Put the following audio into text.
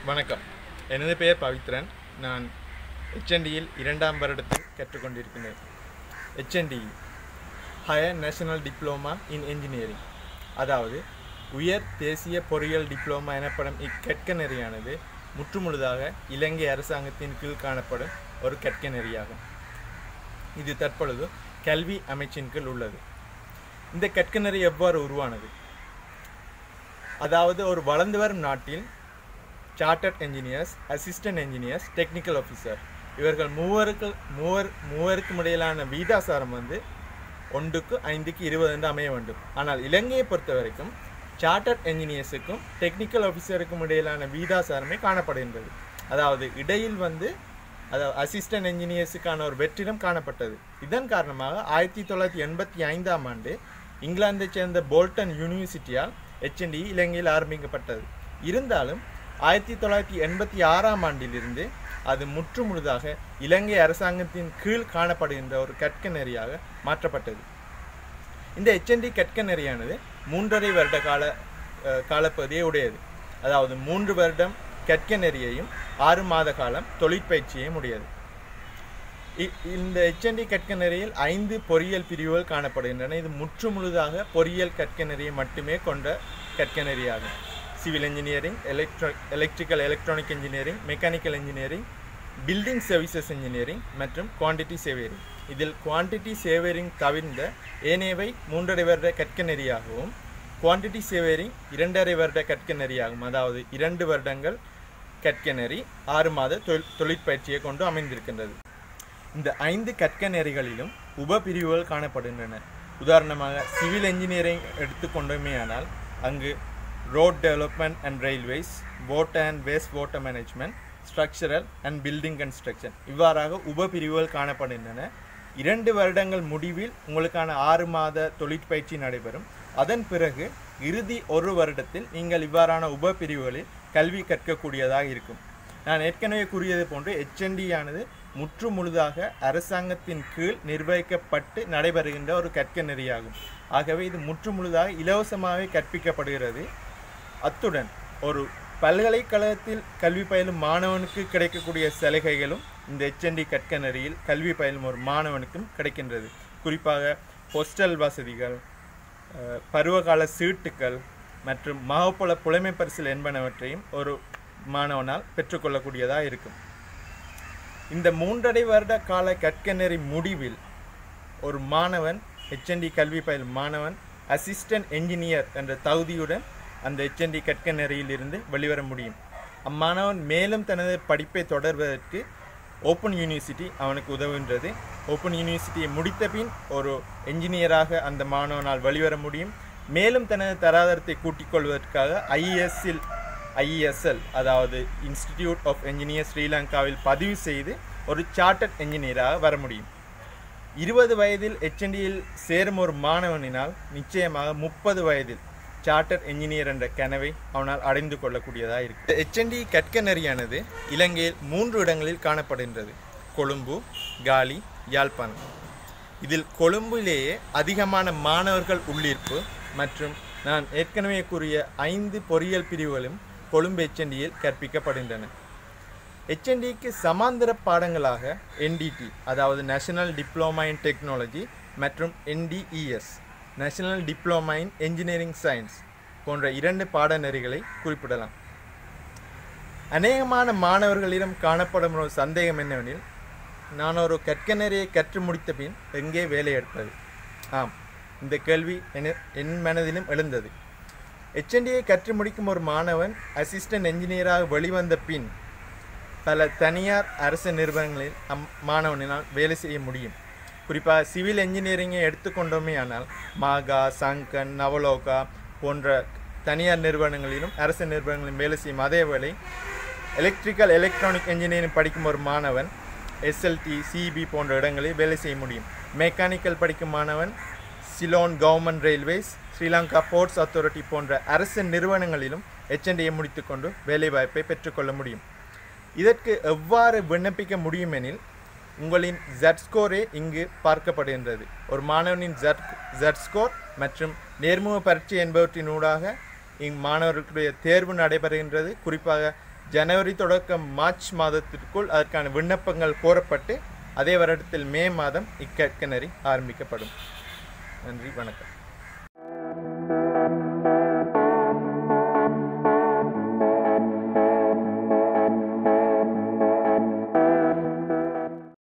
வணக்கம் எனது பெயர் பவித்ரன் நான் ஹெச்என்டியில் இரண்டாம் வருடத்தில் கற்றுக்கொண்டிருக்கிறேன் HND higher national diploma in engineering அதாவது உயர் தேசிய பொறியியல் டிப்ளோமா எனப்படும் இக்கற்க நெறியானது முற்றுமுழுதாக இலங்கை அரசாங்கத்தின் கீழ் காணப்படும் ஒரு கற்க நெறியாகும் இது தற்பொழுது கல்வி அமைச்சின் கீழ் உள்ளது இந்த கற்க நெறி எவ்வாறு உருவானது அதாவது ஒரு வளர்ந்து வரும் நாட்டில் chartered engineers assistant engineers technical officer இவர்கள் மூவருக்கு மூவர் மூவருக்கும் இடையிலான வீதாசாரம் வந்து ஒன்றுக்கு ஐந்துக்கு இருபது என்று அமைய வேண்டும் ஆனால் இலங்கையை பொறுத்த வரைக்கும் சார்ட்டர்ட் என்ஜினியர்ஸுக்கும் டெக்னிக்கல் ஆஃபீஸருக்கும் இடையிலான வீதாசாரமே காணப்படுகின்றது அதாவது இடையில் வந்து அதாவது அசிஸ்டன்ட் என்ஜினியர்ஸுக்கான ஒரு வெற்றிடம் காணப்பட்டது இதன் காரணமாக ஆயிரத்தி தொள்ளாயிரத்தி எண்பத்தி ஐந்தாம் ஆண்டு இங்கிலாந்தைச் சேர்ந்த போல்டன் யூனிவர்சிட்டியால் ஹெச்என்டி இலங்கையில் ஆரம்பிக்கப்பட்டது இருந்தாலும் ஆயிரத்தி தொள்ளாயிரத்தி எண்பத்தி ஆறாம் ஆண்டிலிருந்து அது முற்றுமுழுதாக இலங்கை அரசாங்கத்தின் கீழ் காணப்படுகின்ற ஒரு கற்க நெறியாக மாற்றப்பட்டது இந்த ஹெச்என்டி கற்க நெறியானது மூன்றரை வருட கால அஹ், காலப்பகுதியை உடையது அதாவது மூன்று வருடம் கற்க நெறியையும் ஆறு மாத காலம் தொழிற்பயிற்சியையும் உடையது இ- இந்த ஹெச்என்டி கற்க நெறியில் ஐந்து பொறியியல் பிரிவுகள் காணப்படுகின்றன இது முற்றுமுழுதாக பொறியியல் கற்க நெறியை மட்டுமே கொண்ட கற்க நெறியாகும் civil engineering electro electrical electronic engineering mechanical engineering building services engineering மற்றும் குவான்டிட்டி சேவியரிங் இதில் குவான்டிட்டி சேவியரிங் தவிர்ந்த ஏனையவை மூன்றரை வருட கற்க நெறியாகவும் குவான்டிட்டி சேவியரிங் இரண்டரை வருட கற்க நெறியாகும் அதாவது இரண்டு வருடங்கள் கற்க நெறி ஆறு மாத தொழில் தொழிற்பயிற்சியை கொண்டு அமைந்திருக்கின்றது இந்த ஐந்து கற்க நெறிகளிலும் உப பிரிவுகள் காணப்படுகின்றன உதாரணமாக சிவில் இன்ஜினியரிங் எடுத்துக்கொண்டோமேயானால் அங்கு road development and railways water and waste water management structural and building construction இவ்வாறாக உப பிரிவுகள் காணப்படுகின்றன இரண்டு வருடங்கள் முடிவில் உங்களுக்கான ஆறு மாத தொழிற்பயிற்சி நடைபெறும் அதன் பிறகு இறுதி ஒரு வருடத்தில் நீங்கள் இவ்வாறான உப பிரிவுகளில் கல்வி கற்கக்கூடியதாக இருக்கும் நான் ஏற்கனவே கூறியது போன்று HND ஆனது முற்று முழுதாக அரசாங்கத்தின் கீழ் நிர்வகிக்கப்பட்டு நடைபெறுகின்ற ஒரு கற்க நெறியாகும் ஆகவே இது முற்று முழுதாக இலவசமாகவே கற்பிக்கப்படுகிறது அத்துடன் ஒரு பல்கலைக்கழகத்தில் கல்வி பயிலும் மாணவனுக்கு கிடைக்கக்கூடிய சலுகைகளும் இந்த HND கற்க நெறியில் கல்வி பயிலும் ஒரு மாணவனுக்கும் கிடைக்கின்றது குறிப்பாக ஹோஸ்டல் வசதிகள் அஹ், பருவகால சீட்டுக்கள் மற்றும் மகப்பல புலைமை பரிசில் என்பனவற்றையும் ஒரு மாணவனால் பெற்றுக்கொள்ளக்கூடியதாக இருக்கும் இந்த மூன்றரை வருட கால கற்க நெறி முடிவில் ஒரு மாணவன் ஹெச்என்டி கல்வி பயிலும் மாணவன் அசிஸ்டன்ட் என்ஜினியர் என்ற தகுதியுடன் அந்த ஹெச்என்டி கற்க நெறியிலிருந்து வெளிவர முடியும் அம்மாணவன் மேலும் தனது படிப்பை தொடர்வதற்கு ஓப்பன் யூனிவர்சிட்டி அவனுக்கு உதவுகின்றது ஓப்பன் யூனிவர்சிட்டியை முடித்த பின் ஒரு என்ஜினியராக அந்த மாணவனால் வெளிவர முடியும் மேலும் தனது தராதரத்தை கூட்டிக் கொள்வதற்காக ஐஎஸ்ஸில் ஐஎஸ்எல் அதாவது இன்ஸ்டிடியூட் ஆஃப் என்ஜினியர் ஸ்ரீலங்காவில் பதிவு செய்து ஒரு சார்ட்டர்ட் என்ஜினியராக வர முடியும் இருபது வயதில் ஹெச்என்டியில் சேரும் ஒரு மாணவனினால் நிச்சயமாக முப்பது வயதில் சார்ட்டர் என்ஜினியர் என்ற கனவை அவனால் அடைந்து கொள்ளக்கூடியதாக இருக்கு ஹெச்என்டி கற்க நெறியானது இலங்கையில் மூன்று இடங்களில் காணப்படுகின்றது கொழும்பு காலி யாழ்ப்பாணம் இதில் கொழும்பிலேயே அதிகமான மாணவர்கள் உள்ளீர்ப்பு மற்றும் நான் ஏற்கனவே கூறிய ஐந்து பொறியியல் பிரிவுகளும் கொழும்பு ஹெச்என்டியில் கற்பிக்கப்படுகின்றன ஹெச்என்டிக்கு சமாந்தர பாடங்களாக என்டிடி அதாவது நேஷனல் டிப்ளோமா இன் டெக்னாலஜி மற்றும் NDES national diploma in engineering science போன்ற இரண்டு பாடநெறிகளை குறிப்பிடலாம் அநேகமான மாணவர்களிடம் காணப்படும் ஒரு சந்தேகம் என்னவெனில் நான் ஒரு கற்க நெறியை கற்று முடித்த பின் எங்கே வேலை எடுப்பது ஆம் இந்த கேள்வி என என் மனதிலும் எழுந்தது ஹெச்என்டியை கற்று முடிக்கும் ஒரு மாணவன் அசிஸ்டன்ட் என்ஜினியராக வெளிவந்த பின் பல தனியார் அரசு நிறுவனங்களில் அம் மாணவனினால் வேலை செய்ய முடியும் குறிப்பாக சிவில் என்ஜினியரிங்கை எடுத்துக்கொண்டோமே ஆனால் மாகா சங்கன் நவலோகா போன்ற தனியார் நிறுவனங்களிலும் அரசு நிறுவனங்களிலும் வேலை செய்யும் அதே வேளை எலக்ட்ரிக்கல் எலக்ட்ரானிக் இன்ஜினியரிங் படிக்கும் ஒரு மாணவன் எஸ்எல்டி சிபி போன்ற இடங்களில் வேலை செய்ய முடியும் மெக்கானிக்கல் படிக்கும் மாணவன் Ceylon government railways Sri Lanka ports authority போன்ற அரசு நிறுவனங்களிலும் ஹெச்என்டியை முடித்துக்கொண்டு வேலைவாய்ப்பை பெற்றுக்கொள்ள முடியும் இதற்கு எவ்வாறு விண்ணப்பிக்க முடியும் எனில் உங்களின் ஜெட் ஸ்கோரே இங்கு பார்க்கப்படுகின்றது ஒரு மாணவனின் ஜெட் ஜெட் ஸ்கோர் மற்றும் நேர்முக பரீட்சை என்பவற்றினூடாக இம்மாணவர்களுடைய தேர்வு நடைபெறுகின்றது குறிப்பாக ஜனவரி தொடக்கம் மார்ச் மாதத்திற்குள் அதற்கான விண்ணப்பங்கள் கோரப்பட்டு அதே வருடத்தில் மே மாதம் இக்கற்கனரி ஆரம்பிக்கப்படும் நன்றி வணக்கம்